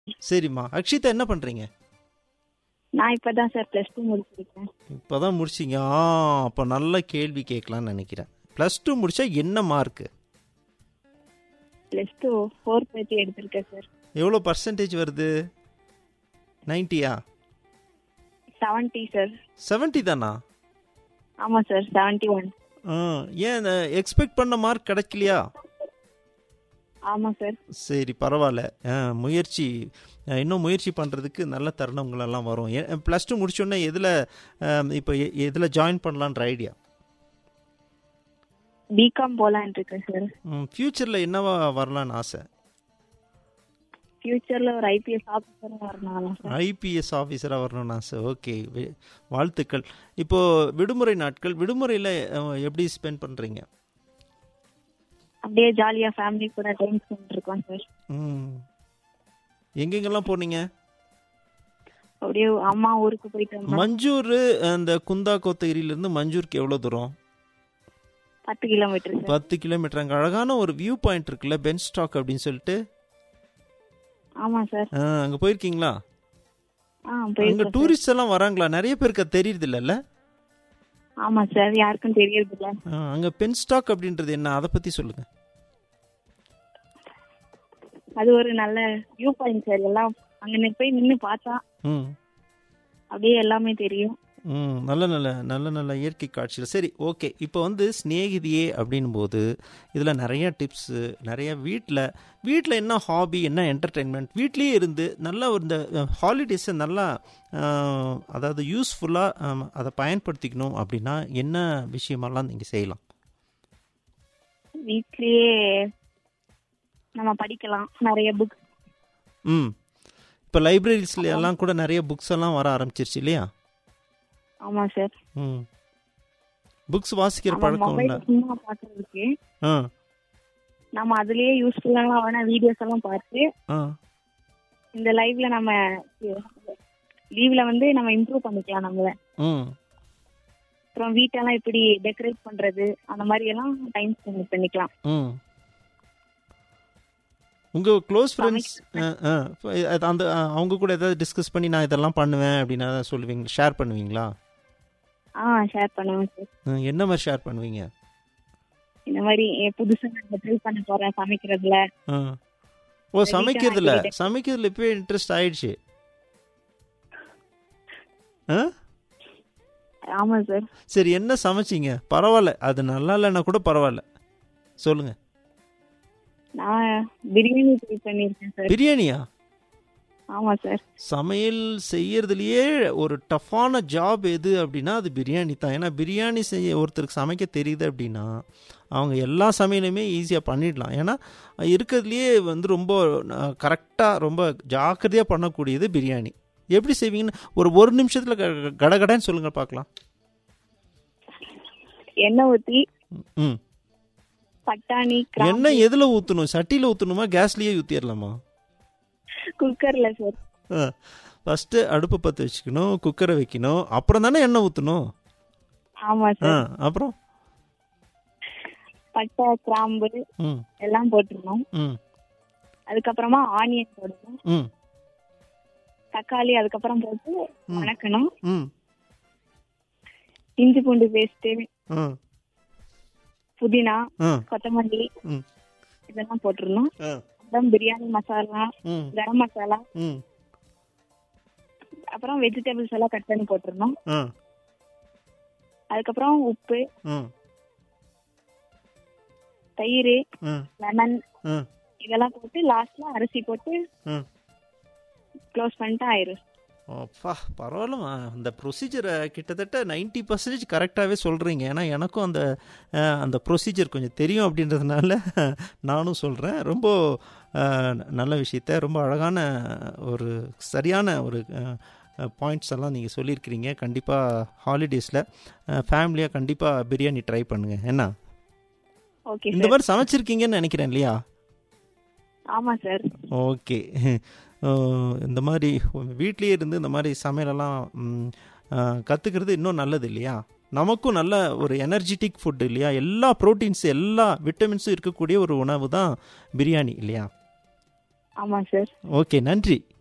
சரிம்மா அக்ஷிதா என்ன பண்ணுறீங்க நான் இப்பதான் சார் பிளஸ் டூ முடிச்சிருக்கேன் இப்போ தான் முடிச்சிங்க ஆ அப்போ நல்ல கேள்வி கேட்கலான்னு நினைக்கிறேன் ப்ளஸ் டூ முடிச்சா என்ன mark plus two four thirty எடுத்திருக்கேன் சார் எவ்வளோ பர்சன்டேஜ் வருது நைன்ட்டியா செவன்ட்டி சார் செவன்ட்டி தானா ஆமா சார் செவன்ட்டி ஒன் ஆ ஏன் எக்ஸ்பெக்ட் பண்ண மார்க் கிடைக்கலையா ஆமா சார் சரி பரவாயில்ல ஆ, முயற்சி ஆ, இன்னும் முயற்சி பண்ணுறதுக்கு நல்ல தருணங்களெல்லாம் வரும் ப்ளஸ் டூ முடிச்சோடனே எதில் இப்போ எதில் ஜாயின் பண்ணலான்ற ஐடியா பிகாம் போலான் இருக்கேன் சார் ஃப்யூச்சரில் என்னவா வரலான்னு ஆசை ஃபியூச்சர்ல ஒரு ஐபிஎஸ் ஆஃபீஸர் வரணும் சார் ஐபிஎஸ் ஆஃபீஸராக வரணும்னு ஆசை ஓகே வாழ்த்துக்கள் இப்போது விடுமுறை நாட்கள் விடுமுறையில் எப்படி ஸ்பெண்ட் பண்ணுறீங்க அப்படியே ஜாலியா ஃபேமிலி கூட டைம் ஸ்பெண்ட் இருக்கோம் சார் ம் எங்கெங்கெல்லாம் போனீங்க அப்படியே அம்மா ஊருக்கு போயிட்டு வந்தோம் மஞ்சூர் அந்த குந்தா கோத்தகிரியிலேருந்து மஞ்சூருக்கு எவ்வளோ தூரம் பத்து கிலோமீட்டர் சார் பத்து கிலோமீட்டர் அங்கே அழகான ஒரு வியூ பாயிண்ட் இருக்குல்ல பென் ஸ்டாக் அப்படின்னு சொல்லிட்டு ஆமா சார் அங்கே போயிருக்கீங்களா ஆ அங்கே போயிருக்கோம் சார். டூரிஸ்ட் எல்லாம் வராங்களா நிறைய பேருக்கு அது தெரியுது இல்லைல்ல ஆமா சார் யாருக்கும் தெரியறது இல்ல அங்கே பென் ஸ்டாக் அப்படின்றது என்ன அதை பற்றி சொல்லுங்கள் அது ஒரு நல்ல வியூ பாயிண்ட் சார் எல்லாம் அங்க போய் நின்னு பார்த்தா ம் அப்படியே எல்லாமே தெரியும் ம் நல்ல நல்ல நல்ல நல்ல இயற்கை காட்சிகள் சரி ஓகே இப்போ வந்து ஸ்நேகிதியே அப்படின்னும் போது இதில் நிறைய டிப்ஸு நிறைய வீட்டில் வீட்டில் என்ன ஹாபி என்ன என்டர்டெயின்மெண்ட் வீட்லேயே இருந்து நல்லா ஒரு இந்த ஹாலிடேஸை நல்லா அஹ், அதாவது யூஸ்ஃபுல்லாக அதை பயன்படுத்திக்கணும் அப்படின்னா என்ன விஷயமெல்லாம் நீங்கள் செய்யலாம் வீட்லயே நம்ம படிக்கலாம் நிறைய புக் ம் இப்போ லைப்ரரிஸ்ல எல்லாம் கூட நிறைய புக்ஸ் எல்லாம் வர ஆரம்பிச்சிருச்சு இல்லையா ஆமா சார் ம் புக்ஸ் வாசிக்கிற நம்ம பழக்கம் மொபைல் இல்லை சும்மா பாக்குறதுக்கு ஆ நம்ம அதுலயே யூஸ்ஃபுல்லான வீடியோஸ் எல்லாம் பார்த்து ஆ இந்த லைவ்ல நம்ம லீவ்ல வந்து நம்ம இம்ப்ரூவ் பண்ணிக்கலாம் நம்மள ம் அப்புறம் வீட்டெல்லாம் எப்படி டெக்கரேட் பண்றது அந்த மாதிரி எல்லாம் டைம் ஸ்பெண்ட் பண்ணிக்கலாம் ம் உங்கள் க்ளோஸ் ஃப்ரெண்ட்ஸ் அந்த அஹ், அவங்க கூட ஏதாவது டிஸ்கஸ் பண்ணி நான் இதெல்லாம் பண்ணுவேன் அப்படின்னு ஏதாவது சொல்லுவீங்க ஷேர் பண்ணுவீங்களா ஆ ஷேர் பண்ணுவேன் சார் அஹ், என்ன மாதிரி ஷேர் பண்ணுவீங்க இந்த மாதிரி எ- புதுசா நான் ட்ரை பண்ண போறேன் சமைக்கிறதுல ஆ ஓ வீட்ல சமைக்கிறதுல activity. சமைக்கிறதுல இப்போயே இன்ட்ரெஸ்ட் ஆயிடுச்சு ஆ ஆமா சார் சரி என்ன சமைச்சீங்க பரவாயில்ல அது நல்லா இல்லைன்னா கூட பரவாயில்ல சொல்லுங்க நான் பிரியாணி ட்ரை பண்ணிருக்கேன் சார் பிரியாணியா ஆமா சார் சமையல் செய்யறதுலயே ஒரு டஃப்பான ஜாப் எது அப்படின்னா அது பிரியாணி தான் ஏன்னா பிரியாணி செய்ய ஒருத்தருக்கு சமைக்க தெரியுது அப்படின்னா அவங்க எல்லா சமையலுமே ஈஸியாக பண்ணிடலாம் ஏன்னா இருக்கிறதுலையே வந்து ரொம்ப கரெக்டாக ரொம்ப ஜாக்கிரதையாக பண்ணக்கூடியது பிரியாணி எப்படி செய்வீங்கன்னு ஒரு ஒரு நிமிஷத்தில் கடகடன்னு சொல்லுங்க பார்க்கலாம் எண்ணெய் ஊத்தி ம் பட்டாணி கிராம்பு எண்ணெய் எதில் ஊற்றணும் சட்டியில் ஊற்றணுமா கேஸ்லேயே ஊற்றிடலாமா குக்கர்ல சார் ஃபஸ்ட்டு அடுப்பு பற்ற வச்சுக்கணும் குக்கரை வைக்கணும் அப்புறம் தானே எண்ணெய் ஊற்றணும் ஆமா ஆ சார் அப்புறம் பட்டை கிராம்பு ம் எல்லாம் போட்டுருணும் ம் அதுக்கப்புறமா ஆனியன் போடணும் ம் தக்காளி அதுக்கப்புறம் போட்டு வணக்கணும் ம் இஞ்சி பூண்டு பேஸ்ட் ம் புதினா ம் கொத்தமல்லி ம் இதெல்லாம் போட்டுருணும் ஆ அப்புறம் பிரியாணி மசாலா ம் கரம் மசாலா ம் அப்புறம் வெஜிடபிள்ஸ் எல்லாம் கட் பண்ணி போட்டுருணும் ஆ அதுக்கப்புறம் உப்பு ம் தயிர் ம் லெமன் ம் இதெல்லாம் போட்டு லாஸ்ட்ல அரிசி போட்டு ம் க்ளோஸ் பண்ணிட்டு ஆயிரும் அப்பா பரவாயில்லம்மா அந்த ப்ரொசீஜரை கிட்டத்தட்ட நைன்ட்டி பர்சன்டேஜ் கரெக்டாகவே சொல்கிறீங்க ஏன்னா எனக்கும் அந்த அஹ், அந்த ப்ரொசீஜர் கொஞ்சம் தெரியும் அப்படின்றதுனால நானும் சொல்கிறேன் ரொம்ப அஹ், நல்ல விஷயத்த ரொம்ப அழகான ஒரு சரியான ஒரு பாயிண்ட்ஸ் எல்லாம் நீங்கள் சொல்லியிருக்கிறீங்க கண்டிப்பாக ஹாலிடேஸில் ஃபேமிலியாக கண்டிப்பாக பிரியாணி ட்ரை பண்ணுங்கள் என்ன ஓகே இந்த சார் மாதிரி சமைச்சிருக்கீங்கன்னு நினைக்கிறேன் இல்லையா ஆமா சார் ஓகே அஹ் இந்த மாதிரி வீட்லேயே இருந்து இந்த மாதிரி சமையலெல்லாம் கற்றுக்கிறது இன்னும் நல்லது இல்லையா நமக்கும் நல்ல ஒரு எனர்ஜெட்டிக் ஃபுட் இல்லையா எல்லா ப்ரோட்டீன்ஸ் எல்லா விட்டமின்ஸும் இருக்கக்கூடிய ஒரு உணவு தான் பிரியாணி இல்லையா ஆமா சார் ஓகே நன்றி